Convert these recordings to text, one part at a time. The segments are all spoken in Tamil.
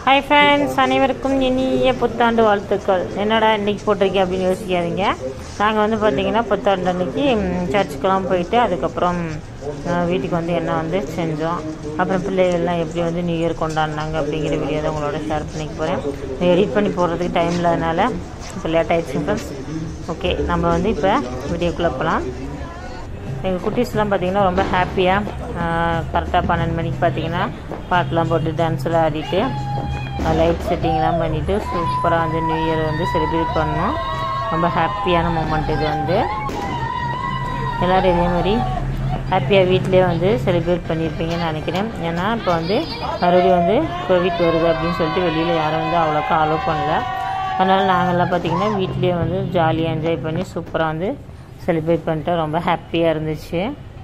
ஹாய் ஃப்ரெண்ட்ஸ் அனைவருக்கும் இனிய புத்தாண்டு வாழ்த்துக்கள் என்னடா இன்னைக்கு போட்டிருக்கேன் அப்படின்னு யோசிக்காதீங்க நாங்கள் வந்து பார்த்தீங்கன்னா புத்தாண்டு அன்னைக்கு ம், சர்ச்சுக்கெல்லாம் போயிட்டு அதுக்கப்புறம் அஹ், வீட்டுக்கு வந்து என்ன வந்து செஞ்சோம் அப்புறம் பிள்ளைகள்லாம் எப்படி வந்து நியூ இயர் கொண்டாடினாங்க அப்படிங்கிற வீடியோ தான் உங்களோட ஷேர் பண்ணிக்க போகிறேன் எடிட் பண்ணி போடுறதுக்கு டைம் இல்லாதனால இப்போ லேட் ஆயிடுச்சு ஃப்ரெண்ட்ஸ் ஓகே நம்ம வந்து இப்போ வீடியோக்குள்ளே போகலாம் எங்கள் குட்டீஸ்லாம் பார்த்தீங்கன்னா ரொம்ப ஹாப்பியாக கரெக்டாக பன்னெண்டு மணிக்கு பார்த்தீங்கன்னா பாட்டெலாம் போட்டு டான்ஸ்லாம் ஆடிட்டு லைட் செட்டிங்லாம் பண்ணிவிட்டு சூப்பராக வந்து நியூ இயர் வந்து செலிப்ரேட் பண்ணோம் ரொம்ப ஹாப்பியான மூமெண்ட் இது வந்து எல்லோரும் இதே மாதிரி ஹாப்பியாக வீட்டிலே வந்து செலிப்ரேட் பண்ணியிருப்பீங்கன்னு நினைக்கிறேன் ஏன்னா இப்போ வந்து மறுபடியும் வந்து கோவிட் வருது அப்படின்னு சொல்லிட்டு வெளியில் யாரும் வந்து அவ்வளோக்கா அலோவ் பண்ணல அதனால் நாங்கள்லாம் பார்த்திங்கன்னா வீட்லேயே வந்து ஜாலியாக என்ஜாய் பண்ணி சூப்பராக வந்து செலிப்ரேட் பண்ணிட்டு ரொம்ப ஹாப்பியாக இருந்துச்சு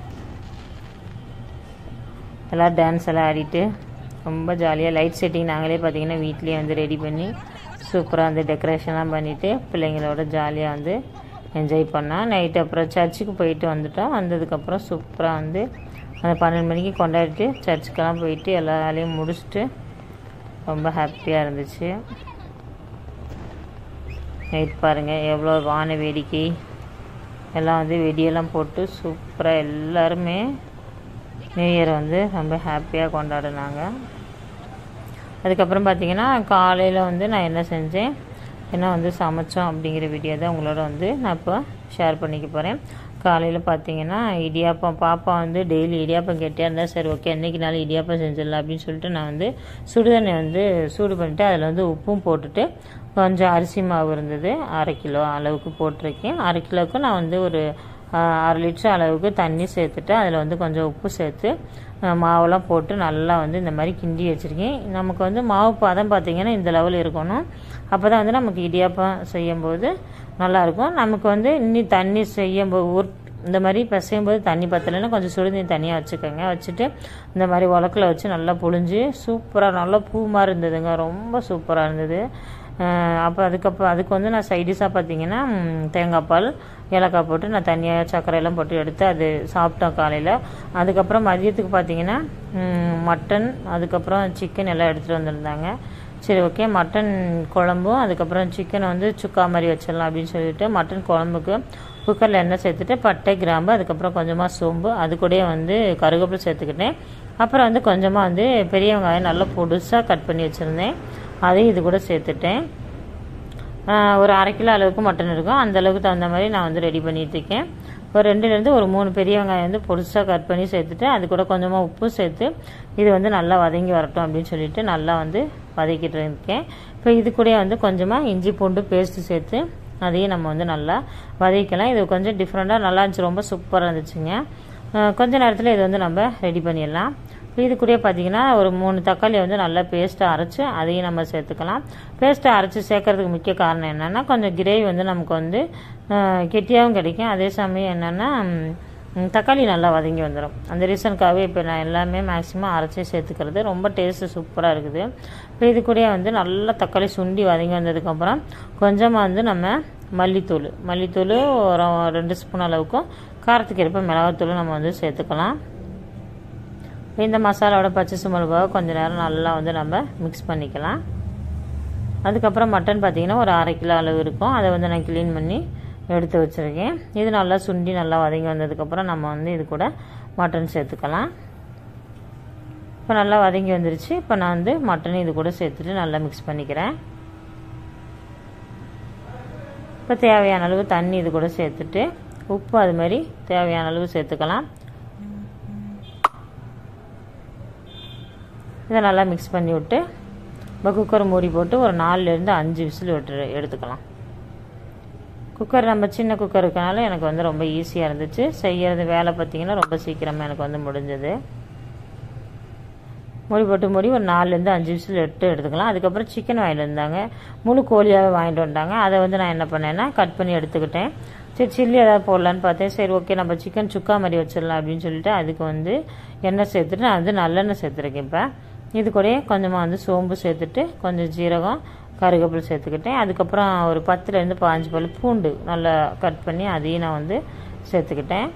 எல்லாம் டான்ஸ் எல்லாம் ஆடிட்டு ரொம்ப ஜாலியாக லைட் செட்டிங் நாங்களே பார்த்தீங்கன்னா வீட்லேயே வந்து ரெடி பண்ணி சூப்பராக வந்து டெக்கரேஷன்லாம் பண்ணிவிட்டு பிள்ளைங்களோட ஜாலியாக வந்து என்ஜாய் பண்ணோம் நைட்டு அப்புறம் சர்ச்சுக்கு போயிட்டு வந்துட்டோம் வந்ததுக்கப்புறம் சூப்பராக வந்து அந்த பன்னெண்டு மணிக்கு கொண்டாடிட்டு சர்ச்சுக்கெல்லாம் போயிட்டு எல்லா வேலையும் முடிச்சுட்டு ரொம்ப ஹாப்பியாக இருந்துச்சு நைட் பாருங்கள் எவ்வளோ வான வேடிக்கை எல்லாம் வந்து வெடியெல்லாம் போட்டு சூப்பராக எல்லாருமே நியூ இயர் வந்து ரொம்ப ஹாப்பியாக கொண்டாடினாங்க அதுக்கப்புறம் பார்த்தீங்கன்னா காலையில் வந்து நான் என்ன செஞ்சேன் என்ன வந்து சமைச்சோம் அப்படிங்கிற வீடியோ தான் உங்களோட வந்து நான் இப்போ ஷேர் பண்ணிக்க போகிறேன் காலையில் பார்த்தீங்கன்னா இடியாப்பம் பாப்பா வந்து டெய்லி இடியாப்பம் கேட்டே இருந்தால் சரி ஓகே என்றைக்கு நாள் இடியாப்பம் செஞ்சிடலாம் அப்படின்னு சொல்லிட்டு நான் வந்து சுடுதண்ணி வந்து சூடு பண்ணிட்டு அதில் வந்து உப்பும் போட்டுட்டு கொஞ்சம் அரிசி மாவு இருந்தது அரை கிலோ அளவுக்கு போட்டிருக்கேன் அரை கிலோவுக்கு நான் வந்து ஒரு ஆஹ், அரை லிட்டர் அளவுக்கு தண்ணி சேர்த்துட்டு அதில் வந்து கொஞ்சம் உப்பு சேர்த்து ஆஹ், மாவெல்லாம் போட்டு நல்லா வந்து இந்த மாதிரி கிண்டி வச்சுருக்கேன் நமக்கு வந்து மாவு பதம் பார்த்திங்கன்னா இந்த லெவல் இருக்கணும் அப்போ தான் வந்து நமக்கு இடியாப்பம் செய்யும்போது நல்லாயிருக்கும் நமக்கு வந்து இன்னி தண்ணி செய்யும்போது ஊர் இந்த மாதிரி பிசையும் போது தண்ணி பத்தலைன்னா கொஞ்சம் சுடுதண்ணி தனியாக வச்சுக்கோங்க வச்சுட்டு இந்த மாதிரி உலக்கில் வச்சு நல்லா புழிஞ்சு சூப்பராக நல்லா பூ மாதிரி இருந்ததுங்க ரொம்ப சூப்பராக இருந்தது அப்போ அதுக்கப்புறம் அதுக்கு வந்து நான் சைடிஷாக பார்த்தீங்கன்னா ம், தேங்காய் பால் ஏலக்காய் போட்டு நான் தனியாக சர்க்கரையெல்லாம் போட்டு எடுத்து அது சாப்பிட்டோம் காலையில் அதுக்கப்புறம் மதியத்துக்கு பார்த்தீங்கன்னா ம், மட்டன் அதுக்கப்புறம் சிக்கன் எல்லாம் எடுத்துகிட்டு வந்திருந்தாங்க சரி ஓகே மட்டன் குழம்பும் அதுக்கப்புறம் சிக்கனை வந்து சுக்கா மாதிரி வச்சிடலாம் அப்படின்னு சொல்லிட்டு மட்டன் குழம்புக்கு குக்கரில் எண்ணெய் சேர்த்துட்டு பட்டை கிராம்பு அதுக்கப்புறம் கொஞ்சமாக சோம்பு அது கூடயே வந்து கருவேப்பிலை சேர்த்துக்கிட்டேன் அப்புறம் வந்து கொஞ்சமாக வந்து பெரிய வெங்காயம் நல்லா பொடுசாக கட் பண்ணி வச்சுருந்தேன் அதையும் இது கூட சேர்த்துட்டேன் ஆஹ் ஒரு அரை கிலோ அளவுக்கு மட்டன் இருக்கும் அந்த அளவுக்கு தகுந்த மாதிரி நான் வந்து ரெடி பண்ணிட்டு இருக்கேன் ஒரு ரெண்டுலேருந்து ஒரு மூணு பெரிய வெங்காயம் வந்து பொடிசாக கட் பண்ணி சேர்த்துட்டு அது கூட கொஞ்சமாக உப்பு சேர்த்து இது வந்து நல்லா வதங்கி வரட்டும் அப்படின்னு சொல்லிட்டு நல்லா வந்து வதக்கிட்டு இருக்கேன் இப்போ இது கூட வந்து கொஞ்சமாக இஞ்சி பூண்டு பேஸ்ட்டு சேர்த்து அதையும் நம்ம வந்து நல்லா வதக்கிக்கலாம் இது கொஞ்சம் டிஃப்ரெண்ட்டாக நல்லா இருந்துச்சு ரொம்ப சூப்பராக இருந்துச்சுங்க ஆஹ் கொஞ்ச நேரத்தில் இது வந்து நம்ம ரெடி பண்ணிடலாம் இது கூட பார்த்தீங்கன்னா ஒரு மூணு தக்காளியை வந்து நல்லா பேஸ்ட்டை அரைச்சி அதையும் நம்ம சேர்த்துக்கலாம் பேஸ்ட்டை அரைச்சி சேர்க்கறதுக்கு முக்கிய காரணம் என்னென்னா கொஞ்சம் கிரேவி வந்து நமக்கு வந்து ஆஹ், கெட்டியாகவும் கிடைக்கும் அதே சமயம் என்னென்னா ம், தக்காளி நல்லா வதங்கி வந்துடும் அந்த ரீசனுக்காகவே இப்போ நான் எல்லாமே மேக்ஸிமம் அரைச்சி சேர்த்துக்கிறது ரொம்ப டேஸ்ட்டு சூப்பராக இருக்குது இப்போ இது கூட வந்து நல்லா தக்காளி சுண்டி வதங்கி வந்ததுக்கப்புறம் கொஞ்சமாக வந்து நம்ம மல்லித்தூள் மல்லித்தூள் ஒரு ரெண்டு ஸ்பூன் அளவுக்கும் காரத்துக்கு ஏற்ப மிளகாத்தூள் நம்ம வந்து சேர்த்துக்கலாம் இந்த மசாலாவோட பச்சை மிளகாவை கொஞ்ச நேரம் நல்லா வந்து நம்ம மிக்ஸ் பண்ணிக்கலாம் அதுக்கப்புறம் மட்டன் பார்த்தீங்கன்னா ஒரு அரை கிலோ அளவு இருக்கும் அதை வந்து நான் க்ளீன் பண்ணி எடுத்து வச்சுருக்கேன் இது நல்லா சுண்டி நல்லா வதங்கி வந்ததுக்கப்புறம் நம்ம வந்து இது கூட மட்டன் சேர்த்துக்கலாம் இப்போ நல்லா வதங்கி வந்துருச்சு இப்போ நான் வந்து மட்டனை இது கூட சேர்த்துட்டு நல்லா மிக்ஸ் பண்ணிக்கிறேன் இப்போ தேவையான அளவு தண்ணி இது கூட சேர்த்துட்டு உப்பு அது மாதிரி தேவையான அளவு சேர்த்துக்கலாம் இதை நல்லா மிக்ஸ் பண்ணி விட்டு இப்போ குக்கர் மூடி போட்டு ஒரு நாலுலேருந்து அஞ்சு விசில் விட்டு எடுத்துக்கலாம் குக்கர் நம்ம சின்ன குக்கர் இருக்கனால எனக்கு வந்து ரொம்ப ஈஸியாக இருந்துச்சு செய்யறது வேலை பார்த்தீங்கன்னா ரொம்ப சீக்கிரமாக எனக்கு வந்து முடிஞ்சது மூடி போட்டு மூடி ஒரு நாலுலேருந்து அஞ்சு விசில் எடுத்து எடுத்துக்கலாம் அதுக்கப்புறம் சிக்கன் வாங்கிட்டு வந்தாங்க முழு கோழியாகவே வாங்கிட்டு வந்தாங்க அதை வந்து நான் என்ன பண்ணேன்னா கட் பண்ணி எடுத்துக்கிட்டேன் சரி சில்லி ஏதாவது போடலான்னு பார்த்தேன் சரி ஓகே நம்ம சிக்கன் சுக்கா மாதிரி வச்சிடலாம் அப்படின்னு சொல்லிட்டு அதுக்கு வந்து எண்ணெய் சேர்த்துட்டு நான் வந்து நல்லெண்ணெய் சேர்த்துருக்கேன் இப்போ இது கூடயே கொஞ்சமாக வந்து சோம்பு சேர்த்துட்டு கொஞ்சம் ஜீரகம் கருவேப்பிலை சேர்த்துக்கிட்டேன் அதுக்கப்புறம் ஒரு பத்துலேருந்து பாஞ்சு பல் பூண்டு நல்லா கட் பண்ணி அதையும் நான் வந்து சேர்த்துக்கிட்டேன்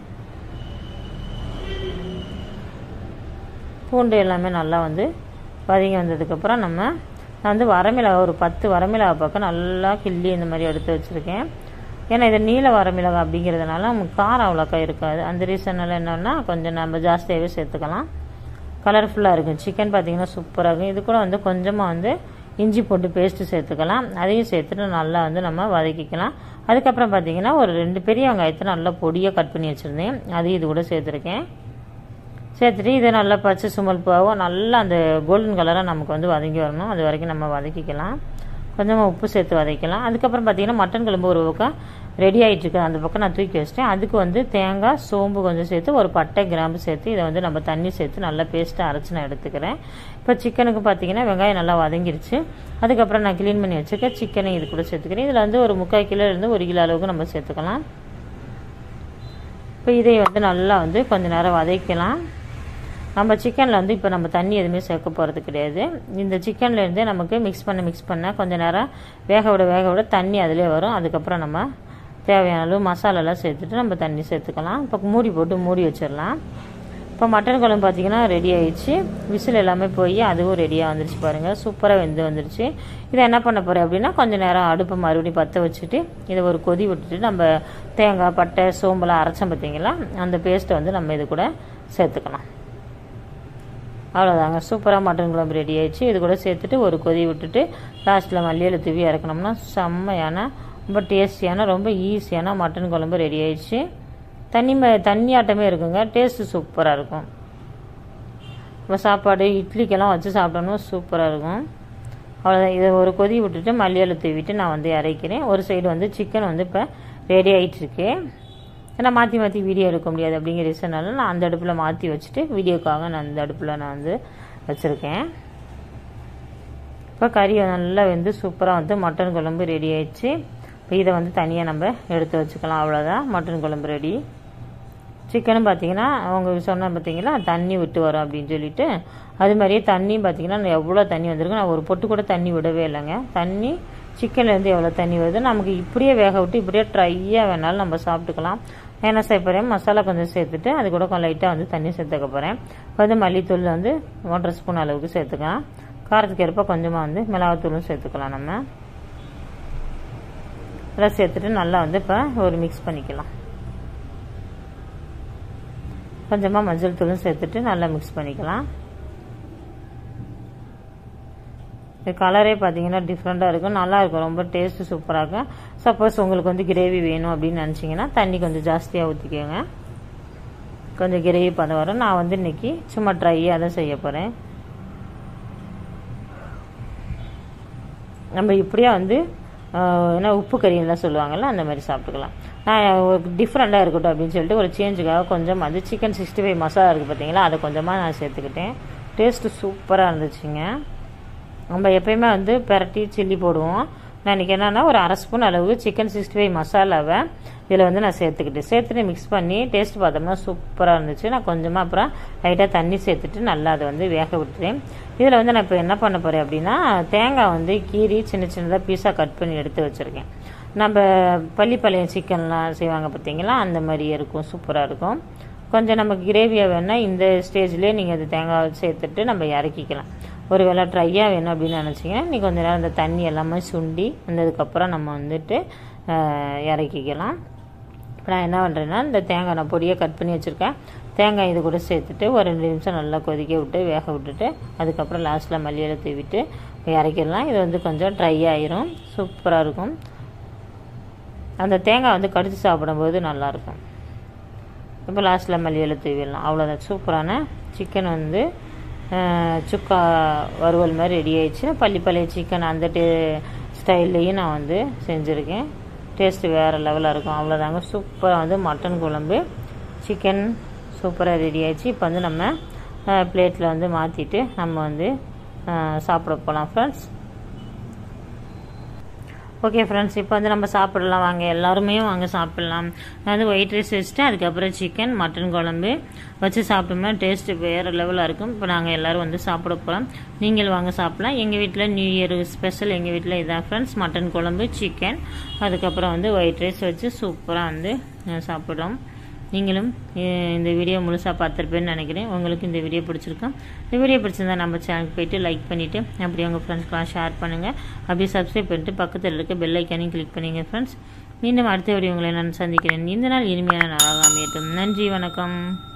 பூண்டு எல்லாமே நல்லா வந்து வதங்கி வந்ததுக்கப்புறம் நம்ம நான் வந்து வரமிளகா ஒரு பத்து வரமிளகா பக்கம் நல்லா கிள்ளி இந்த மாதிரி எடுத்து வச்சுருக்கேன் ஏன்னா இது நீல வரமிளகா அப்படிங்கிறதுனால நமக்கு காரம் அவ்வளோக்கா இருக்காது அந்த ரீசனால் என்னென்னா கொஞ்சம் நம்ம ஜாஸ்தியாகவே சேர்த்துக்கலாம் கலர்ஃபுல்லாக இருக்கும் சிக்கன் பார்த்தீங்கன்னா சூப்பராக இருக்கும் இது கூட வந்து கொஞ்சமாக வந்து இஞ்சி போட்டு பேஸ்ட்டு சேர்த்துக்கலாம் அதையும் சேர்த்துட்டு நல்லா வந்து நம்ம வதக்கிக்கலாம் அதுக்கப்புறம் பார்த்தீங்கன்னா ஒரு ரெண்டு பெரிய வெங்காயத்தை நல்லா பொடியாக கட் பண்ணி வச்சுருந்தேன் அதையும் இது கூட சேர்த்துருக்கேன் சேர்த்துட்டு இதை நல்லா பச்சை சுமல் போகும் நல்லா அந்த கோல்டன் கலராக நமக்கு வந்து வதங்கி வரணும் அது வரைக்கும் நம்ம வதக்கிக்கலாம் கொஞ்சமாக உப்பு சேர்த்து வதக்கலாம் அதுக்கப்புறம் பார்த்தீங்கன்னா மட்டன் குழம்பு ஒரு பக்கம் ரெடி ஆகிட்டு இருக்கு அந்த பக்கம் நான் தூக்கி வச்சிட்டேன் அதுக்கு வந்து தேங்காய் சோம்பு கொஞ்சம் சேர்த்து ஒரு பட்டை கிராம்பு சேர்த்து இதை வந்து நம்ம தண்ணி சேர்த்து நல்லா பேஸ்ட்டாக அரைச்சி நான் எடுத்துக்கிறேன் இப்போ சிக்கனுக்கு பார்த்தீங்கன்னா வெங்காயம் நல்லா வதங்கிருச்சு அதுக்கப்புறம் நான் க்ளீன் பண்ணி வச்சுருக்கேன் சிக்கனை இது கூட சேர்த்துக்கிறேன் இதில் வந்து ஒரு முக்கால் கிலோலேருந்து ஒரு கிலோ அளவுக்கு நம்ம சேர்த்துக்கலாம் இப்போ இதை வந்து நல்லா வந்து கொஞ்சம் நேரம் வதக்கலாம் நம்ம சிக்கனில் வந்து இப்போ நம்ம தண்ணி எதுவுமே சேர்க்க போகிறது கிடையாது இந்த சிக்கன்லேருந்தே நமக்கு மிக்ஸ் பண்ண மிக்ஸ் பண்ண கொஞ்சம் நேரம் வேக விட வேக விட தண்ணி அதிலே வரும் அதுக்கப்புறம் நம்ம தேவையான அளவு மசாலாலாம் சேர்த்துட்டு நம்ம தண்ணி சேர்த்துக்கலாம் இப்போ மூடி போட்டு மூடி வச்சிடலாம் இப்போ மட்டன் குழம்பு பார்த்திங்கன்னா ரெடி ஆயிடுச்சு விசில் எல்லாமே போய் அதுவும் ரெடியாக வந்துருச்சு பாருங்கள் சூப்பராக வெந்து வந்துருச்சு இதை என்ன பண்ண போகிறேன் அப்படின்னா கொஞ்சம் நேரம் அடுப்பை மறுபடியும் பற்ற வச்சுட்டு இதை ஒரு கொதி விட்டுட்டு நம்ம தேங்காய் பட்டை சோம்பெல்லாம் அரைச்சோம் பார்த்தீங்களா அந்த பேஸ்ட்டை வந்து நம்ம இது கூட சேர்த்துக்கலாம் அவ்வளோதாங்க சூப்பராக மட்டன் குழம்பு ரெடி ஆயிடுச்சு இது கூட சேர்த்துட்டு ஒரு கொதி விட்டுட்டு லாஸ்ட்டில் மல்லியில் தூவி இறக்கணும்னா செம்மையான ரொம்ப டேஸ்டியான ரொம்ப ஈஸியான மட்டன் குழம்பு ரெடி ஆயிடுச்சு தண்ணி ம தண்ணி ஆட்டமே இருக்குங்க டேஸ்ட்டு சூப்பராக இருக்கும் இப்போ சாப்பாடு இட்லிக்கெல்லாம் வச்சு சாப்பிட்டோம்னா சூப்பராக இருக்கும் அவ்வளோதான் இதை ஒரு கொதி விட்டுட்டு மல்லியில் தூவிட்டு நான் வந்து இறக்கிறேன் ஒரு சைடு வந்து சிக்கன் வந்து இப்போ ரெடி ஆகிட்டுருக்கு ஏன்னா மாற்றி மாற்றி வீடியோ எடுக்க முடியாது அப்படிங்கிற ரீசனால நான் அந்த அடுப்பில் மாற்றி வச்சுட்டு வீடியோக்காக நான் அந்த அடுப்பில் நான் வந்து வச்சுருக்கேன் இப்போ கறி நல்லா வந்து சூப்பராக வந்து மட்டன் குழம்பு ரெடி ஆயிடுச்சு இப்போ இதை வந்து தனியாக நம்ம எடுத்து வச்சுக்கலாம் அவ்வளோதான் மட்டன் குழம்பு ரெடி சிக்கனும் பார்த்தீங்கன்னா அவங்க சொன்ன பார்த்தீங்களா தண்ணி விட்டு வரும் அப்படின்னு சொல்லிட்டு அது மாதிரியே தண்ணியும் பார்த்தீங்கன்னா எவ்வளோ தண்ணி வந்திருக்கு நான் ஒரு பொட்டு கூட தண்ணி விடவே இல்லைங்க தண்ணி சிக்கன்லேருந்து எவ்வளோ தண்ணி வருது நமக்கு இப்படியே வேக விட்டு இப்படியே ட்ரையாக வேணாலும் நம்ம சாப்பிட்டுக்கலாம் என்ன செய்ய போகிறேன் மசாலா கொஞ்சம் சேர்த்துட்டு அது கூட கொஞ்சம் லைட்டாக வந்து தண்ணி சேர்த்துக்க போகிறேன் வந்து மல்லித்தூள் வந்து ஒன்றரை ஸ்பூன் அளவுக்கு சேர்த்துக்கலாம் காரத்துக்கு ஏற்ப கொஞ்சமாக வந்து மிளகாத்தூளும் சேர்த்துக்கலாம் நம்ம இதெல்லாம் சேர்த்துட்டு நல்லா வந்து இப்போ ஒரு மிக்ஸ் பண்ணிக்கலாம் கொஞ்சமாக மஞ்சள் தூளும் சேர்த்துட்டு நல்லா மிக்ஸ் பண்ணிக்கலாம் இது கலரே பார்த்தீங்கன்னா டிஃப்ரெண்ட்டாக இருக்கும் நல்லாயிருக்கும் ரொம்ப டேஸ்ட்டு சூப்பராக இருக்கும் சப்போஸ் உங்களுக்கு வந்து கிரேவி வேணும் அப்படின்னு நினச்சிங்கன்னா தண்ணி கொஞ்சம் ஜாஸ்தியாக ஊற்றிக்கோங்க கொஞ்சம் கிரேவி பதம் வரும் நான் வந்து இன்னைக்கு சும்மா ட்ரையாக தான் செய்ய போகிறேன் நம்ம இப்படியே வந்து ஏன்னா உப்பு கறியெல்லாம் சொல்லுவாங்கள்ல அந்த மாதிரி சாப்பிட்டுக்கலாம் நான் டிஃப்ரெண்ட்டாக இருக்கட்டும் அப்படின்னு சொல்லிட்டு ஒரு சேஞ்சுக்காக கொஞ்சம் வந்து சிக்கன் சிக்ஸ்டி ஃபைவ் மசாலா இருக்குது பார்த்தீங்களா அதை கொஞ்சமாக நான் சேர்த்துக்கிட்டேன் டேஸ்ட்டு சூப்பராக இருந்துச்சுங்க நம்ம எப்பயுமே வந்து பெரட்டி சில்லி போடுவோம் நான் இன்றைக்கி என்னென்னா ஒரு அரை ஸ்பூன் அளவு சிக்கன் சிக்ஸ்டி ஃபைவ் மசாலாவை இதில் வந்து நான் சேர்த்துக்கிட்டேன் சேர்த்துட்டு மிக்ஸ் பண்ணி டேஸ்ட் பார்த்தோம்னா சூப்பராக இருந்துச்சு நான் கொஞ்சமாக அப்புறம் லைட்டாக தண்ணி சேர்த்துட்டு நல்லா அதை வந்து வேக விட்டுறேன் இதில் வந்து நான் இப்போ என்ன பண்ண போகிறேன் அப்படின்னா தேங்காய் வந்து கீறி சின்ன சின்னதாக பீஸாக கட் பண்ணி எடுத்து வச்சுருக்கேன் நம்ம பள்ளிப்பாளையம் சிக்கன்லாம் செய்வாங்க பார்த்தீங்களா அந்த மாதிரி இருக்கும் சூப்பராக இருக்கும் கொஞ்சம் நமக்கு கிரேவியாக வேணால் இந்த ஸ்டேஜ்லேயே நீங்கள் அது தேங்காய் சேர்த்துட்டு நம்ம இறக்கிக்கலாம் ஒரு வேளை ட்ரையாக வேணும் அப்படின்னு நினச்சிங்கன்னா நீ கொஞ்ச நேரம் அந்த தண்ணி எல்லாமே சுண்டி வந்ததுக்கப்புறம் நம்ம வந்துட்டு இறக்கிக்கலாம் இப்போ நான் என்ன பண்ணுறேன்னா இந்த தேங்காய் நான் பொடியாக கட் பண்ணி வச்சுருக்கேன் தேங்காய் இது கூட சேர்த்துட்டு ஒரு ரெண்டு நிமிஷம் நல்லா கொதிக்க விட்டு வேக விட்டுட்டு அதுக்கப்புறம் லாஸ்ட்டில் மல்லியில் தூவிட்டு இறக்கிடலாம் இது வந்து கொஞ்சம் ட்ரை ஆயிரும் சூப்பராக இருக்கும் அந்த தேங்காய் வந்து கடிச்சு சாப்பிடும்போது நல்லாயிருக்கும் இப்போ லாஸ்ட்டில் மல்லியில் தூவிடலாம் அவ்வளோதான் சூப்பரான சிக்கன் வந்து சுக்கா வறுவல் மாதிரி ரெடி ஆயிடுச்சு பள்ளிப்பாளைய சிக்கன் அந்த டே ஸ்டைல்லையும் நான் வந்து செஞ்சுருக்கேன் டேஸ்ட்டு வேறு லெவலாக இருக்கும் அவ்வளோதாங்க சூப்பராக வந்து மட்டன் குழம்பு சிக்கன் சூப்பராக ரெடி ஆயிடுச்சு இப்போ வந்து நம்ம பிளேட்டில் வந்து மாற்றிட்டு நம்ம வந்து சாப்பிட போகலாம் ஃப்ரெண்ட்ஸ் ஓகே ஃப்ரெண்ட்ஸ் இப்போ வந்து நம்ம சாப்பிடலாம் வாங்க எல்லாருமே வாங்க சாப்பிட்லாம் நான் வந்து ஒயிட் ரைஸ் வச்சுட்டு அதுக்கப்புறம் சிக்கன் மட்டன் குழம்பு வச்சு சாப்பிட்டோம்னா டேஸ்ட்டு வேறு லெவலாக இருக்கும் இப்போ நாங்கள் எல்லோரும் வந்து சாப்பிட போகிறோம் நீங்கள் வாங்க சாப்பிட்லாம் எங்கள் வீட்டில் நியூ இயர் ஸ்பெஷல் எங்கள் வீட்டில் இதான் ஃப்ரெண்ட்ஸ் மட்டன் குழம்பு சிக்கன் அதுக்கப்புறம் வந்து ஒயிட் ரைஸ் வச்சு சூப்பராக வந்து சாப்பிட்றோம் நீங்களும் அஹ், இந்த வீடியோ முழுசாக பார்த்துருப்பேன்னு நினைக்கிறேன் உங்களுக்கு இந்த வீடியோ பிடிச்சிருக்கா இந்த வீடியோ பிடிச்சிருந்தா நம்ம சேனலுக்கு போயிட்டு லைக் பண்ணிவிட்டு அப்படியே உங்கள் ஃப்ரெண்ட்ஸ்க்கெலாம் ஷேர் பண்ணுங்கள் அப்படியே சப்ஸ்கிரைப் பண்ணிட்டு பக்கத்தில் இருக்க பெல் ஐக்கானையும் கிளிக் பண்ணுங்க ஃப்ரெண்ட்ஸ் மீண்டும் அடுத்த வீடியோ உங்களை நான் சந்திக்கிறேன் இந்த நாள் இனிமையான நாளாக அமையட்டும் நன்றி வணக்கம்